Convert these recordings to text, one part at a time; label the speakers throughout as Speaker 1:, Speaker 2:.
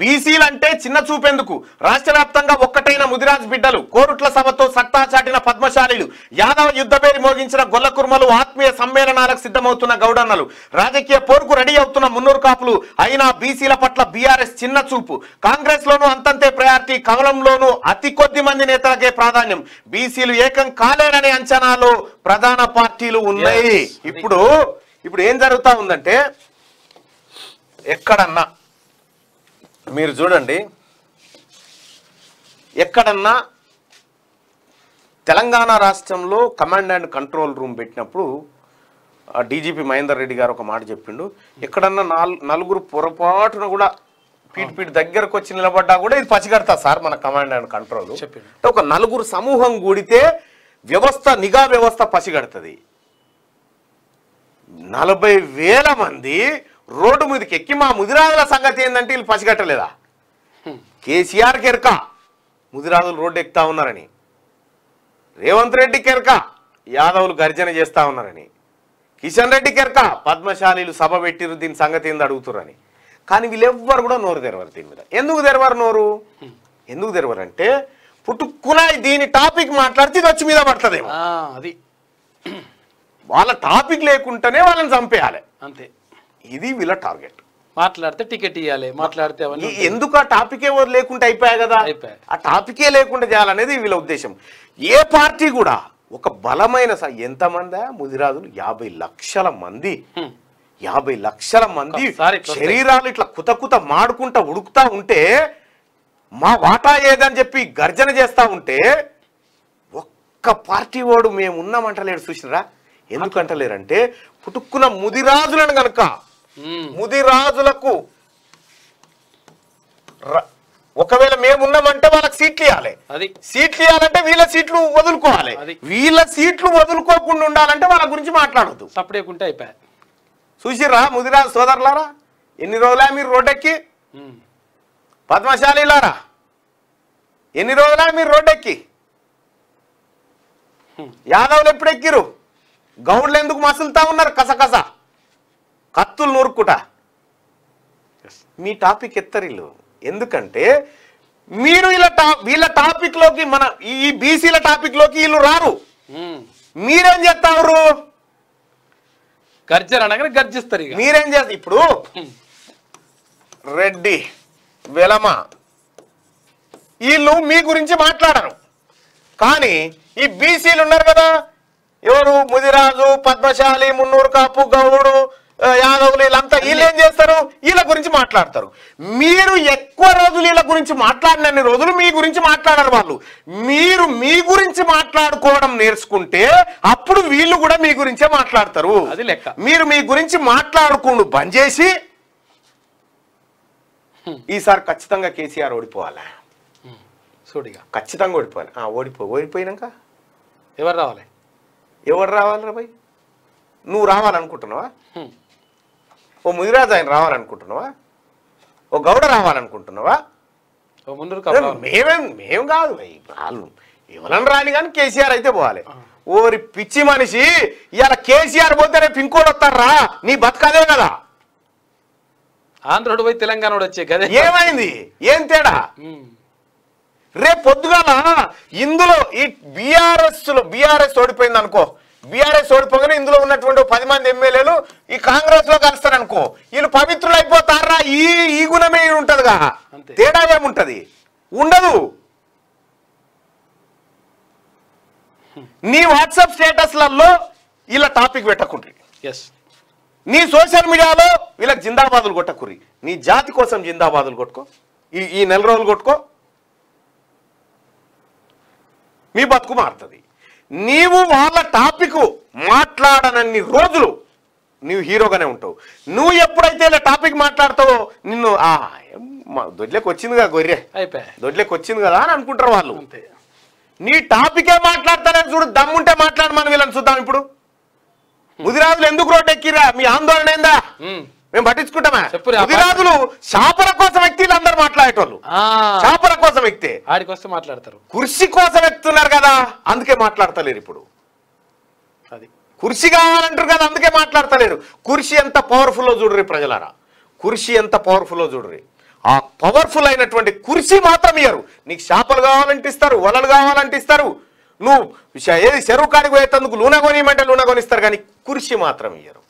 Speaker 1: బీసీలు అంటే చిన్న చూపెందుకు రాష్ట్ర వ్యాప్తంగా ఒక్కటైన ముదిరాజ్ బిడ్డలు కోరుట్ల సభతో సత్తా చాటిన పద్మశాలీలు యాదవ యుద్ధపేరి మోగించిన గొల్ల కుర్మలు ఆత్మీయ సమ్మేళనాలకు సిద్ధమవుతున్న గౌడన్నలు రాజకీయ పోరుకు రెడీ అవుతున్న మున్నూరు కాపులు అయినా బీసీల పట్ల బీఆర్ఎస్ చిన్న చూపు కాంగ్రెస్ లోనూ అంతంతే ప్రయారిటీ కమలంలోనూ అతి కొద్ది మంది నేతలకే ప్రాధాన్యం బీసీలు ఏకం కాలేరనే అంచనాలో ప్రధాన పార్టీలు ఉన్నాయి
Speaker 2: Yes.
Speaker 1: ఇప్పుడు ఇప్పుడు ఏం జరుగుతా ఉందంటే ఎక్కడన్నా మీరు చూడండి ఎక్కడన్నా తెలంగాణ రాష్ట్రంలో కమాండ్ అండ్ కంట్రోల్ రూమ్ పెట్టినప్పుడు డీజీపీ మహేందర్ రెడ్డి గారు ఒక మాట చెప్పిండు ఎక్కడన్నా నాల్ నలుగురు పొరపాటున కూడా పీటి పీటి దగ్గరకు వచ్చి నిలబడ్డా కూడా ఇది పసిగడతా సార్ మన కమాండ్ అండ్ కంట్రోల్
Speaker 2: చెప్పిండు.
Speaker 1: అంటే ఒక నలుగురు సమూహం కూడితే వ్యవస్థ నిఘా వ్యవస్థ పసిగడుతుంది నలభై వేల మంది రోడ్డు మీదకి ఎక్కి మా ముదిరాజుల సంగతి ఏంటంటే వీళ్ళు పసిగట్టలేదా కేసీఆర్ కెరక ముదిరాజులు రోడ్డు ఎక్కుతా ఉన్నారని రేవంత్ రెడ్డి కెరక యాదవులు గర్జన చేస్తా ఉన్నారని కిషన్ రెడ్డి కెరక పద్మశాలీలు సభ పెట్టిరు దీని సంగతి ఏంది అడుగుతురని కానీ వీళ్ళెవ్వరు కూడా నోరు తెరవరు దీని మీద ఎందుకు తెరవరు నోరు ఎందుకు తెరవరు అంటే పుట్టుకున దీని టాపిక్ మాట్లాడితే ఇది వచ్చి మీద పడుతుందేమో
Speaker 2: ఆ, అది
Speaker 1: వాళ్ళ టాపిక్ లేకుండానే వాళ్ళని చంపేయాలి
Speaker 2: అంతే
Speaker 1: ఇది వీళ్ళ టార్గెట్
Speaker 2: మాట్లాడితే టికెట్ ఇవ్వాలి మాట్లాడితే అవన్నీ
Speaker 1: ఈ- ఎందుకు ఆ టాపికే లేకుండా అయిపోయాయి కదా
Speaker 2: అయిపోయాయి.
Speaker 1: ఆ టాపికే లేకుండా చేయాలనేది వీళ్ళ ఉద్దేశం ఏ పార్టీ కూడా ఒక బలమైన స- ఎంతమంది ముదిరాజులు యాభై లక్షల మంది
Speaker 2: హ్మ్.
Speaker 1: యాభై లక్షల మంది
Speaker 2: ఒక్కసారి ఇట్లా వస్తాయి.
Speaker 1: శరీరాలు ఇట్లా కుత కుత మాడుకుంటా ఉడుకుతా ఉంటే మా వాటా ఏదని చెప్పి గర్జన చేస్తా ఉంటే ఒక్క పార్టీ వాడు మేము ఉన్నామంటలేడు చూసినరా ఎందుకు అంటలేరంటే పుట్టుకున్న ముదిరాజులను గనక
Speaker 2: హ్మ్.
Speaker 1: ముదిరాజులకు ర- ఒకవేళ మేము ఉన్నామంటే వాళ్ళకి సీట్లు ఇవ్వాలి
Speaker 2: అది
Speaker 1: సీట్లు ఇవ్వాలంటే వీళ్ళ సీట్లు వదులుకోవాలి
Speaker 2: అది.
Speaker 1: వీళ్ళ సీట్లు వదులుకోకుండా ఉండాలంటే వాళ్ళ గురించి మాట్లాడద్దు
Speaker 2: సపరేకుంటే అయిపోయాయి
Speaker 1: చూసిర్రా ముదిరాజు సోదరులారా ఎన్ని రోజులా మీరు రోడ్డెక్కి
Speaker 2: హ్మ్.
Speaker 1: పద్మశాలిలారా ఎన్ని రోజులా మీరు రోడ్డెక్కి
Speaker 2: హ్మ్.
Speaker 1: యాదవులు ఎప్పుడు ఎక్కిరు గౌడ్లు ఎందుకు మసులుతా ఉన్నారు కసకస కత్తులు నూరుకుట మీ టాపిక్ ఎత్తరిల్లు ఎందుకంటే మీరు వీళ్ళ టా వీళ్ళ టాపిక్ లోకి మన ఈ బీసీల టాపిక్ లోకి వీళ్ళు రారు
Speaker 2: హ్మ్.
Speaker 1: మీరేం చేస్తారు
Speaker 2: గర్జన అనగానే గర్జిస్తారు ఇక
Speaker 1: మీరేం చేస్తారు ఇప్పుడు
Speaker 2: హ్మ్.
Speaker 1: రెడ్డి వెలమ వీళ్ళు మీ గురించి మాట్లాడరు కానీ ఈ బీసీలు ఉన్నారు కదా ఎవరు ముదిరాజు పద్మశాలి మున్నూరు కాపు గౌడు ఆ, యాదవులు వీళ్ళంతా వీళ్ళు ఏం చేస్తారు వీళ్ళ గురించి మాట్లాడతారు మీరు ఎక్కువ రోజులు వీళ్ళ గురించి మాట్లాడినన్ని రోజులు మీ గురించి మాట్లాడరు వాళ్ళు మీరు మీ గురించి మాట్లాడుకోవడం నేర్చుకుంటే అప్పుడు వీళ్ళు కూడా మీ గురించే మాట్లాడతారు
Speaker 2: అది లెక్క.
Speaker 1: మీరు మీ గురించి మాట్లాడుకుంటూ బంద్ చేసి ఈసారి ఖచ్చితంగా కేసీఆర్ ఓడిపోవాలి
Speaker 2: చూడిగా
Speaker 1: ఖచ్చితంగా ఓడిపోవాలి ఆ, ఓడిపో ఓడిపోయినాక
Speaker 2: ఎవరు రావాలి
Speaker 1: ఎవరు రావాలరా భయ్ నువ్వు రావాలనుకుంటున్నావా
Speaker 2: హ్మ్.
Speaker 1: ఓ ముదిరాజు ఆయన రావాలనుకుంటున్నావా ఓ గౌడ రావాలనుకుంటున్నావా
Speaker 2: ఓ మున్నూరు కాపు రావాలి.
Speaker 1: మేమేం మేము కాదు భయ్ వాళ్ళు ఎవరన్నా రాని కానీ కేసీఆర్ అయితే పోవాలి ఓరి పిచ్చి మనిషి ఇవాళ కేసీఆర్ పోతే రేపు ఇంకోటి వస్తారా నీ బతకదే కదా
Speaker 2: ఆంధ్రుడు పోయి తెలంగాణ వచ్చే కదే
Speaker 1: ఏమైంది ఏం తేడా
Speaker 2: హ్మ్.
Speaker 1: రేపు పొద్దుగాల ఇందులో ఈ బీఆర్ఎస్ లో బీఆర్ఎస్ ఓడిపోయింది అనుకో బీఆర్ఎస్ ఓడిపోగానే ఇందులో ఉన్నటువంటి ఓ పది మంది ఎమ్మెల్యేలు ఈ కాంగ్రెస్ లో కలుస్తారు అనుకో వీళ్ళు పవిత్రులు అయిపోతారా ఈ ఈ గుణమే ఉంటదిగా
Speaker 2: అంతే.
Speaker 1: తేడా ఏముంటది ఉండదు నీ వాట్సాప్ స్టేటస్లలో ఇలా టాపిక్ పెట్టకుండ్రి
Speaker 2: ఎస్
Speaker 1: నీ సోషల్ మీడియాలో వీళ్ళకి జిందాబాదులు కొట్టకుర్రి నీ జాతి కోసం జిందాబాదులు కొట్టుకో ఈ ఈ నెల రోజులు కొట్టుకో మీ బతుకు మారుతుంది నీవు వాళ్ళ టాపిక్ మాట్లాడనన్ని రోజులు నీవు హీరోగానే ఉంటావు నువ్వు ఎప్పుడైతే ఇలా టాపిక్ మాట్లాడతావో నిన్ను ఆ ఏం మా దొడ్లోకి వచ్చిందిగా గొర్రె
Speaker 2: అయిపోయాయి
Speaker 1: దొడ్లోకి వచ్చింది కదా అని అనుకుంటారు వాళ్ళు
Speaker 2: అంతే
Speaker 1: నీ టాపికే మాట్లాడతారని చూడు దమ్ముంటే మాట్లాడమని వీళ్ళని చూద్దాం ఇప్పుడు ముదిరాజులు ఎందుకు రోడ్డు ఎక్కిరా మీ ఆందోళన ఏందా
Speaker 2: హ్మ్.
Speaker 1: మేము పట్టించుకుంటామా
Speaker 2: చెప్పురి, ఆ
Speaker 1: ముదిరాజులు చేపల కోసం ఎక్కి అందరు మాట్లాడేటోళ్ళు
Speaker 2: ఆ,
Speaker 1: చేపల కోసం ఎక్కితే
Speaker 2: ఆడికి వస్తే మాట్లాడతారు
Speaker 1: కుర్చీ కోసం ఎక్కుతున్నారు కదా అందుకే మాట్లాడతలేరు ఇప్పుడు
Speaker 2: అది
Speaker 1: కుర్చీ కావాలంటారు కదా అందుకే మాట్లాడతలేరు కుర్చీ ఎంత పవర్ఫుల్లో చూడరి ప్రజలారా కుర్చీ ఎంత పవర్ఫుల్లో చూడరి ఆ పవర్ఫుల్ అయినటువంటి కుర్చీ మాత్రం ఇయ్యరు నీకు చేపలు కావాలంటే ఇస్తారు వలలు కావాలంటే ఇస్తారు నువ్వు శ- ఏది చెరువు కాడికి పోయేందుకు లూన కొనియమంటే లూన కొనిస్తారు కానీ కుర్చీ మాత్రం ఇయ్యరు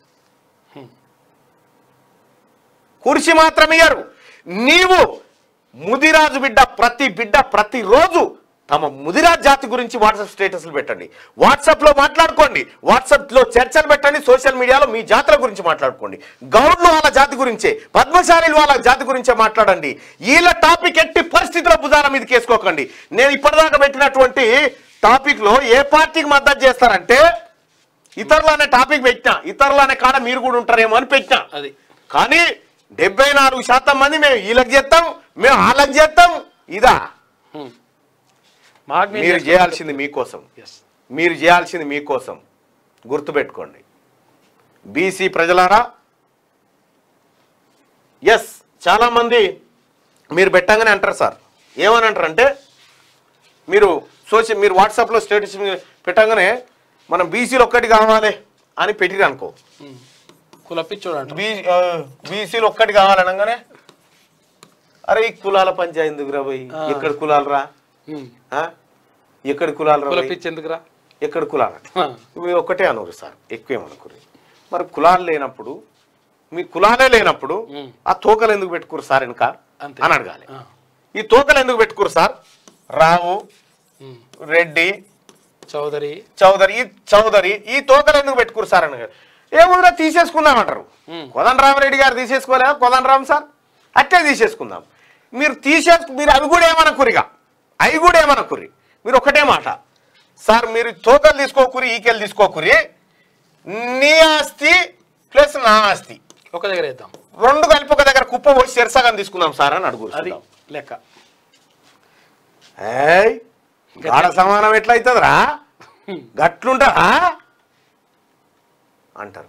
Speaker 1: కుర్చీ మాత్రం ఇయ్యరు నీవు ముదిరాజు బిడ్డ ప్రతి బిడ్డ ప్రతిరోజు తమ ముదిరాజ్ జాతి గురించి వాట్సాప్ స్టేటస్లు పెట్టండి వాట్సాప్ లో మాట్లాడుకోండి వాట్సాప్ లో చర్చలు పెట్టండి సోషల్ మీడియాలో మీ జాతుల గురించి మాట్లాడుకోండి గౌడ్లు వాళ్ళ జాతి గురించే పద్మశాలీలు వాళ్ళ జాతి గురించే మాట్లాడండి వీళ్ళ టాపిక్ ఎట్టి పరిస్థితుల్లో భుజాల మీదకి వేసుకోకండి నేను ఇప్పటిదాకా పెట్టినటువంటి టాపిక్ లో ఏ పార్టీకి మద్దతు చేస్తారంటే ఇతరులు అనే టాపిక్ పెట్టినా ఇతరులు అనే కాడ మీరు కూడా ఉంటారేమో అని పెట్టినా
Speaker 2: అది
Speaker 1: కానీ డెబ్బై నాలుగు శాతం మంది మేము వీళ్ళకి చేస్తాం మేము వాళ్ళకి చేస్తాం ఇదా
Speaker 2: హ్మ్. మాకు మేము
Speaker 1: మీరు
Speaker 2: చేస్తాం.
Speaker 1: చేయాల్సింది మీకోసం
Speaker 2: Yes.
Speaker 1: మీరు చేయాల్సింది మీకోసం గుర్తుపెట్టుకోండి బీసీ ప్రజలారా ఎస్ చాలామంది మీరు పెట్టంగానే అంటారు సార్ ఏమని అంటారంటే మీరు సోషల్ మీరు వాట్సాప్లో స్టేటస్ పెట్టంగానే మనం బీసీలు ఒక్కటి కావాలి అని పెట్టిరు అనుకో
Speaker 2: హ్మ్. కులపిచ్చోడు అంట
Speaker 1: బీ బీసీలు ఒక్కటి కావాలనగానే అరే ఈ కులాల పంచాయతీ ఎందుకు రా పోయి
Speaker 2: ఆ.
Speaker 1: ఎక్కడ కులాలు రా
Speaker 2: హ్మ్.
Speaker 1: ఆ? ఎక్కడ కులాలు రా భయ్?
Speaker 2: కులపిచ్చి ఎందుకురా
Speaker 1: ఎక్కడ కులాలు
Speaker 2: ఆ.
Speaker 1: ఇవి ఒక్కటే అనురు సార్ ఎక్కువేమనుకురు మరి కులాలు లేనప్పుడు మీ కులాలే లేనప్పుడు
Speaker 2: ఉమ్.
Speaker 1: ఆ తోకలు ఎందుకు పెట్టుకురు సార్ ఇంకా
Speaker 2: అంతే.
Speaker 1: అని అడగాలి
Speaker 2: ఆ.
Speaker 1: ఈ తోకలు ఎందుకు పెట్టుకురు సార్ రావు
Speaker 2: హ్మ్.
Speaker 1: రెడ్డి
Speaker 2: చౌదరి
Speaker 1: చౌదరి ఈ చౌదరి ఈ తోకలు ఎందుకు పెట్టుకురు సార్ అని అడిగారు. ఏముందిరా తీసేసుకుందామంటారు
Speaker 2: ఉమ్.
Speaker 1: కోదండరామరెడ్డి గారు తీసేసుకోలేదా కోదండరామ్ సార్ అట్టే తీసేసుకుందాం మీరు తీసేసుకు మీరు అవి కూడా ఏమనకురిగా అవి కూడా ఏమనకురి మీరు ఒకటే మాట సార్ మీరు తోకలు తీసుకోకురి ఈకెలు తీసుకోకురి నీ ఆస్తి ప్లస్ నా ఆస్తి
Speaker 2: ఒక దగ్గర వేద్దాం
Speaker 1: రెండు కలిపి ఒక దగ్గర కుప్ప పోసి చెరసగం తీసుకుందాం సార్ అని అడుగురు
Speaker 2: అది లెక్క
Speaker 1: ఏయ్ గాఢ సమానం ఎట్లయితుందిరా గట్లుంటారా అంటారు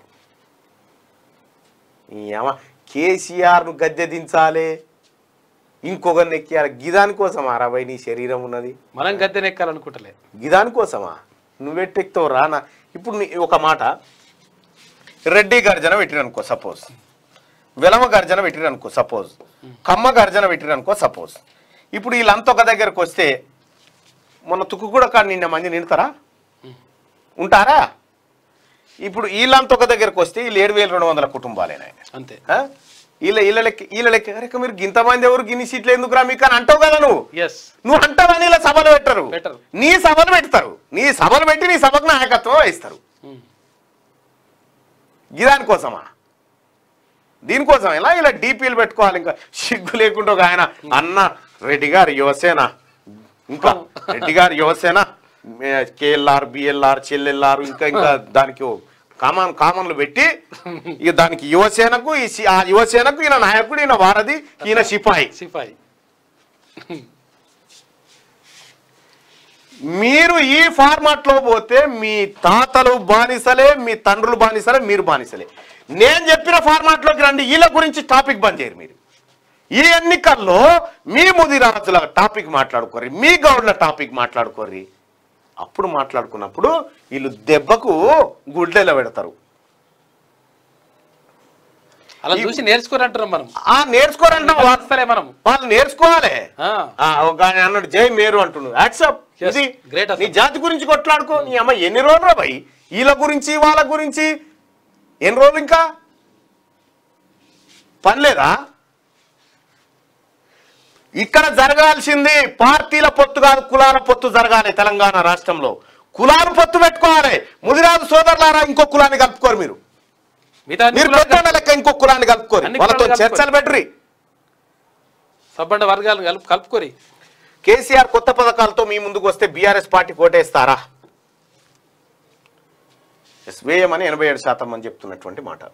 Speaker 1: ఏమ కేసీఆర్ను గద్దె దించాలి ఇంకొకరిని ఎక్కియాలి గిదాని కోసమా రాబాయ్ నీ శరీరం ఉన్నది
Speaker 2: మనం గద్దెనెక్కాలనుకుంటలే
Speaker 1: గిదాని కోసమా నువ్వెట్టెక్తావు రా నా ఇప్పుడు నీ ఒక మాట రెడ్డి గర్జన పెట్టిరనుకో సపోజ్ వెలమ గర్జన పెట్టిరనుకో సపోజ్ కమ్మ గర్జన పెట్టిరనుకో సపోజ్ ఇప్పుడు వీళ్ళంతా ఒక దగ్గరకు వస్తే మొన్న తుక్కు కూడా కాదు నిన్న మంది నిండుతారా ఉంటారా ఇప్పుడు వీళ్ళంతా ఒక దగ్గరకు వస్తే వీళ్ళు ఏడు వేల రెండు వందల కుటుంబాలేనా
Speaker 2: అంతే
Speaker 1: ఆ? వీళ్ళ వీళ్ళ లెక్క వీళ్ళ లెక్క అరే మీరు గింతమంది ఎవరు గిన్ని సీట్లు ఎందుకురా మీకు అని అంటావు కదా నువ్వు
Speaker 2: ఎస్
Speaker 1: నువ్వు అంటావని ఇలా సభలు పెట్టరు
Speaker 2: పెట్టరు.
Speaker 1: నీ సభలు పెడతారు నీ సభలు పెట్టి నీ సభకు నాయకత్వం వహిస్తారు గిదాని కోసమా దీనికోసం ఇలా ఇలా డీపీలు పెట్టుకోవాలి ఇంకా సిగ్గు లేకుండా ఒక ఆయన అన్న రెడ్డి గారు యువసేన ఇంకా రెడ్డి గారు యువసేన కేఎల్ఆర్ బిఎల్ఆర్ చెల్లెల్ఆర్ ఇంకా ఇంకా దానికి ఓ కామన్ కామన్లు పెట్టి ఇక దానికి యువసేనకు ఈ సి- ఆ యువసేనకు ఈయన నాయకుడు ఈయన వారధి ఈయన సిపాయి
Speaker 2: సిపాయి
Speaker 1: మీరు ఈ ఫార్మాట్ లో పోతే మీ తాతలు బానిసలే మీ తండ్రులు బానిసలే మీరు బానిసలే నేను చెప్పిన ఫార్మాట్ లోకి రండి వీళ్ళ గురించి టాపిక్ బంద్ చేయరు మీరు ఈ ఎన్నికల్లో మీ ముదిరాజుల టాపిక్ మాట్లాడుకోర్రి మీ గౌడ్ల టాపిక్ మాట్లాడుకోర్రి అప్పుడు మాట్లాడుకున్నప్పుడు వీళ్ళు దెబ్బకు గుడ్డెలో పెడతారు
Speaker 2: అలా చూసి నేర్చుకోరంటున్నాం మనం
Speaker 1: ఆ నేర్చుకోరంటే వాళ్ళు
Speaker 2: వస్తలే మనం
Speaker 1: వాళ్ళు నేర్చుకోవాలి
Speaker 2: ఆ,
Speaker 1: ఆ, ఒక ఆయన అన్నాడు జై మేరు అంటున్నాడు యాక్సెప్ట్
Speaker 2: Yes,
Speaker 1: ఇది
Speaker 2: great అసలు.
Speaker 1: నీ జాతి గురించి కొట్లాడుకో నీ అమ్మ ఎన్ని రోజులు రా భయ్ వీళ్ళ గురించి వాళ్ళ గురించి ఎన్ని రోజులు ఇంకా పని లేదా ఇక్కడ జరగాల్సింది పార్టీల పొత్తు కాదు కులాల పొత్తు జరగాలి తెలంగాణ రాష్ట్రంలో కులాల పొత్తు పెట్టుకోవాలి ముదిరాజు సోదరులారా ఇంకో కులాన్ని కలుపుకోరు మీరు
Speaker 2: మిగతా అన్ని
Speaker 1: మీరు
Speaker 2: కులాలు
Speaker 1: పెద్దోళ్ళ లెక్క ఇంకో కులాన్ని కలుపుకోరు
Speaker 2: అన్ని
Speaker 1: వాళ్ళతో
Speaker 2: కులాలు
Speaker 1: చర్చలు పెట్టుర్రి
Speaker 2: సబ్బండ వర్గాలు కలుపు కలుపుకోరి
Speaker 1: కేసీఆర్ కొత్త పథకాలతో మీ ముందుకు వస్తే బీఆర్ఎస్ పార్టీ కోటేస్తారా ఎస్ వేయమని ఎనభై ఏడు శాతం అని చెప్తున్నటువంటి మాట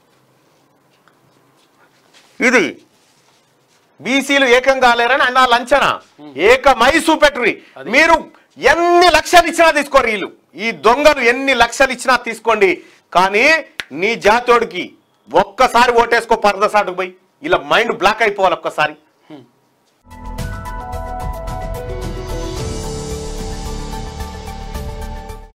Speaker 1: ఇది బీసీలు ఏకం కాలేరని అన్న లంచన ఏకమై చూపెట్టురి మీరు ఎన్ని లక్షలు ఇచ్చినా తీసుకోరు వీళ్ళు ఈ దొంగలు ఎన్ని లక్షలు ఇచ్చినా తీసుకోండి కానీ నీ జాతోడికి ఒక్కసారి ఓటేసుకో పరదసాటుకు పోయి ఇలా మైండ్ బ్లాక్ అయిపోవాలి ఒక్కసారి